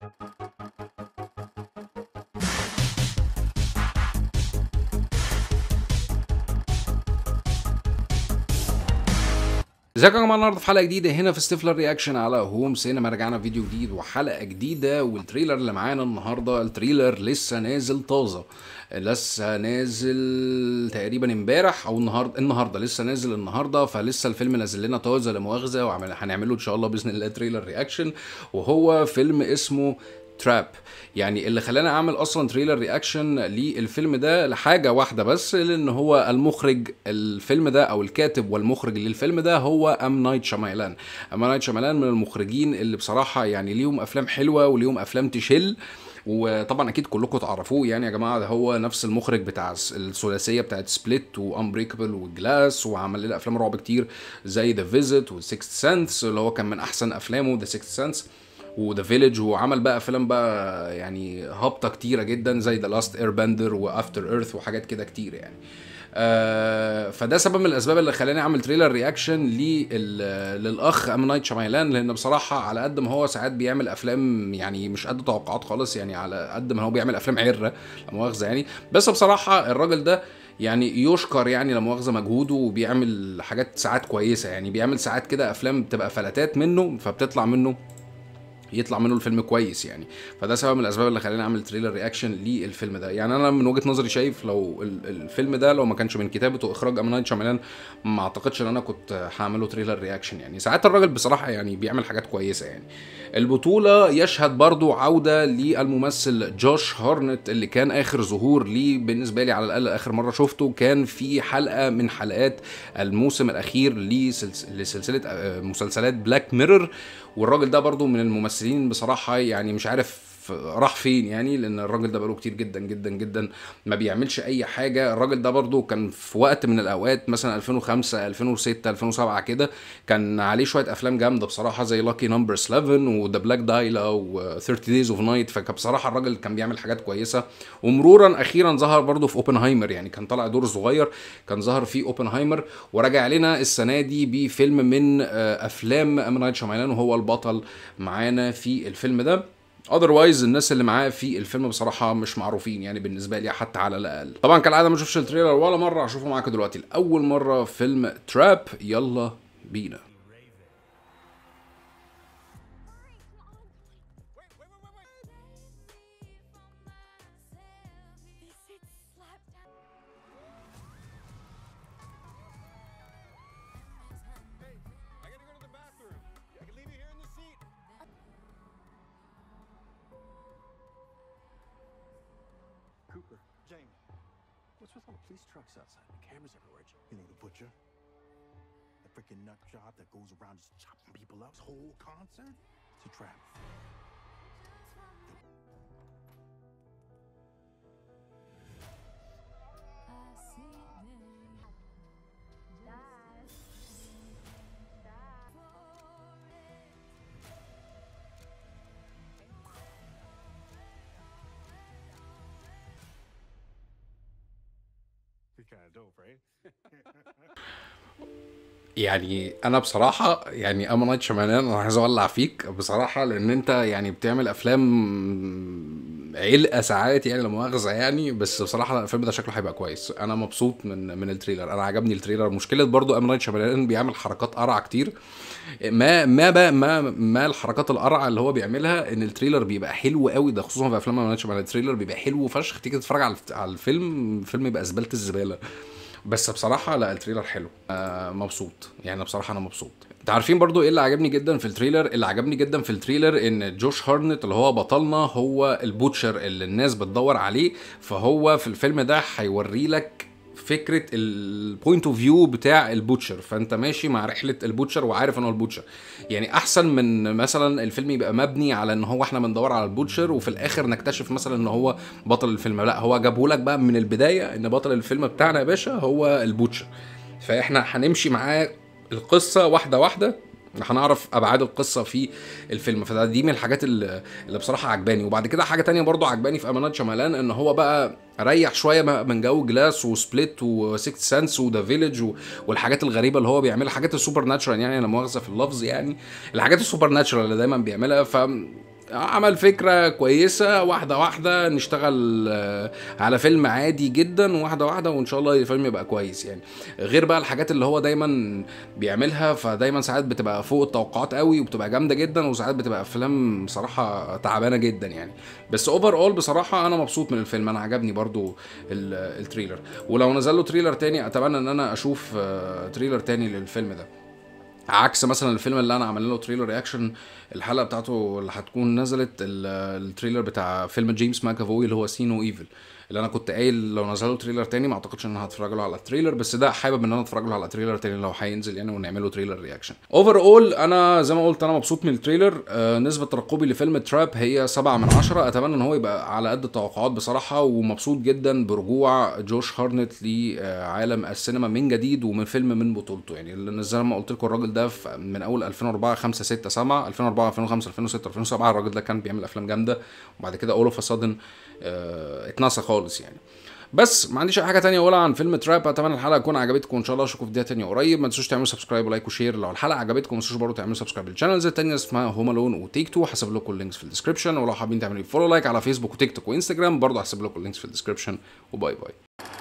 ازيكم يا جماعه النهارده في حلقه جديده هنا في ستيفلر رياكشن على هوم سينما رجعنا فيديو جديد وحلقه جديده والتريلر اللي معانا النهارده التريلر لسه نازل طازه لسه نازل تقريبا امبارح او النهارده النهارده لسه نازل النهارده فلسه الفيلم نازل لنا طازه لا مؤاخذه وهنعمله ان شاء الله باذن الله تريلر رياكشن وهو فيلم اسمه تراب يعني اللي خلاني اعمل اصلا تريلر رياكشن للفيلم ده لحاجه واحده بس لان هو المخرج الفيلم ده او الكاتب والمخرج للفيلم ده هو ام نايت شامايلان ام نايت شامايلان من المخرجين اللي بصراحه يعني ليهم افلام حلوه وليهم افلام تشل وطبعا اكيد كلكم تعرفوه يعني يا جماعه ده هو نفس المخرج بتاع الثلاثيه بتاعت سبليت وانبريكابل وجلاس وعمل لنا افلام رعب كتير زي ذا فيزيت وسيكس سنس اللي هو كان من احسن افلامه ذا سيكس سنس وذا فيليج وعمل بقى افلام بقى يعني هابطه كتيره جدا زي ذا لاست اير بندر وافتر ايرث وحاجات كده كتير يعني آه فده سبب من الاسباب اللي خلاني اعمل تريلر رياكشن للاخ ام نايت شمايلان لان بصراحه على قد ما هو ساعات بيعمل افلام يعني مش قد توقعات خالص يعني على قد ما هو بيعمل افلام عره لا مؤاخذه يعني بس بصراحه الراجل ده يعني يشكر يعني لا مؤاخذه مجهوده وبيعمل حاجات ساعات كويسه يعني بيعمل ساعات كده افلام بتبقى فلاتات منه فبتطلع منه يطلع منه الفيلم كويس يعني فده سبب من الاسباب اللي خلاني اعمل تريلر رياكشن للفيلم ده يعني انا من وجهه نظري شايف لو الفيلم ده لو ما كانش من كتابه واخراج ام نايت شاملان ما اعتقدش ان انا كنت هعمله تريلر رياكشن يعني ساعات الراجل بصراحه يعني بيعمل حاجات كويسه يعني البطوله يشهد برضو عوده للممثل جوش هارنت اللي كان اخر ظهور ليه بالنسبه لي على الاقل اخر مره شفته كان في حلقه من حلقات الموسم الاخير لسلسله مسلسلات بلاك ميرور والراجل ده برضو من الممثلين بصراحه يعني مش عارف راح فين يعني لان الراجل ده بقاله كتير جدا جدا جدا ما بيعملش اي حاجه الراجل ده برضو كان في وقت من الاوقات مثلا 2005 2006 2007 كده كان عليه شويه افلام جامده بصراحه زي لاكي نمبر 11 وذا بلاك دايلا و 30 دايز اوف نايت فبصراحه الراجل كان بيعمل حاجات كويسه ومرورا اخيرا ظهر برضو في اوبنهايمر يعني كان طالع دور صغير كان ظهر في اوبنهايمر ورجع لنا السنه دي بفيلم من افلام ام نايت شامايلان وهو البطل معانا في الفيلم ده اذروايز الناس اللي معاه في الفيلم بصراحه مش معروفين يعني بالنسبه لي حتى على الاقل طبعا كالعاده ما شفتش التريلر ولا مره هشوفه معاكم دلوقتي لاول مره فيلم تراب يلا بينا Cooper. Jamie. What's with all the police trucks outside? The cameras everywhere. You know the butcher? The freaking nut job that goes around just chopping people up. His whole concert? It's a trap. You're kind of dope, right? يعني انا بصراحه يعني ام نايت شمالان انا عايز اولع فيك بصراحه لان انت يعني بتعمل افلام علقه ساعات يعني لا مؤاخذه يعني بس بصراحه الفيلم ده شكله هيبقى كويس انا مبسوط من من التريلر انا عجبني التريلر مشكله برضو ام نايت شمالان بيعمل حركات قرع كتير ما ما بقى ما ما الحركات القرع اللي هو بيعملها ان التريلر بيبقى حلو قوي ده خصوصا في افلام ام نايت شمالان التريلر بيبقى حلو فشخ تيجي تتفرج على على الفيلم الفيلم يبقى زباله الزباله بس بصراحه لا التريلر حلو آه مبسوط يعني بصراحه انا مبسوط انت عارفين برضو ايه اللي عجبني جدا في التريلر اللي عجبني جدا في التريلر ان جوش هارنت اللي هو بطلنا هو البوتشر اللي الناس بتدور عليه فهو في الفيلم ده هيوري لك فكره البوينت اوف فيو بتاع البوتشر فانت ماشي مع رحله البوتشر وعارف ان هو البوتشر يعني احسن من مثلا الفيلم يبقى مبني على ان هو احنا بندور على البوتشر وفي الاخر نكتشف مثلا ان هو بطل الفيلم لا هو جابه لك بقى من البدايه ان بطل الفيلم بتاعنا يا باشا هو البوتشر فاحنا هنمشي معاه القصه واحده واحده هنعرف ابعاد القصه في الفيلم فده دي من الحاجات اللي, اللي بصراحه عجباني وبعد كده حاجه تانية برضو عجباني في امانات شمالان ان هو بقى ريح شويه من جو جلاس وسبليت وسيكت سانس وذا فيليج والحاجات الغريبه اللي هو بيعملها حاجات السوبر ناتشرال يعني انا مؤاخذه في اللفظ يعني الحاجات السوبر ناتشرال اللي دايما بيعملها ف عمل فكرة كويسة واحدة واحدة نشتغل آه، على فيلم عادي جدا واحدة واحدة وإن شاء الله الفيلم يبقى كويس يعني غير بقى الحاجات اللي هو دايما بيعملها فدايما ساعات بتبقى فوق التوقعات قوي وبتبقى جامدة جدا وساعات بتبقى أفلام صراحة تعبانة جدا يعني بس اوفر اول بصراحة أنا مبسوط من الفيلم أنا عجبني برضو ال- التريلر ولو نزل له تريلر تاني أتمنى إن أنا أشوف آه، تريلر تاني للفيلم ده عكس مثلا الفيلم اللي انا عامل له تريلر رياكشن الحلقه بتاعته اللي هتكون نزلت ال- التريلر بتاع فيلم جيمس ماكافوي اللي هو سينو ايفل اللي انا كنت قايل لو نزل له تريلر تاني ما اعتقدش ان انا هتفرج له على التريلر بس ده حابب ان انا اتفرج له على تريلر تاني لو هينزل يعني ونعمل له تريلر رياكشن اوفر اول انا زي ما قلت انا مبسوط من التريلر آه نسبه ترقبي لفيلم تراب هي 7 من 10 اتمنى ان هو يبقى على قد التوقعات بصراحه ومبسوط جدا برجوع جوش هارنت لعالم السينما من جديد ومن فيلم من بطولته يعني اللي زي ما قلت لكم الراجل ده في- من اول 2004 5 6 7 2004 2005 2006 2007 الراجل ده كان بيعمل افلام جامده وبعد كده اول اوف سادن اتنسى خالص يعني بس ما عنديش اي حاجه تانية اقولها عن فيلم تراب اتمنى الحلقه تكون عجبتكم وان شاء الله اشوفكم في فيديو تانية قريب ما تنسوش تعملوا سبسكرايب ولايك وشير لو الحلقه عجبتكم ما تنسوش برضه تعملوا سبسكرايب للشانلز التانية اسمها هوم الون وتيك تو هسيب لكم اللينكس في الديسكربشن ولو حابين تعملوا فولو لايك على فيسبوك وتيك توك وانستجرام برضه هسيب لكم اللينكس في الديسكربشن وباي باي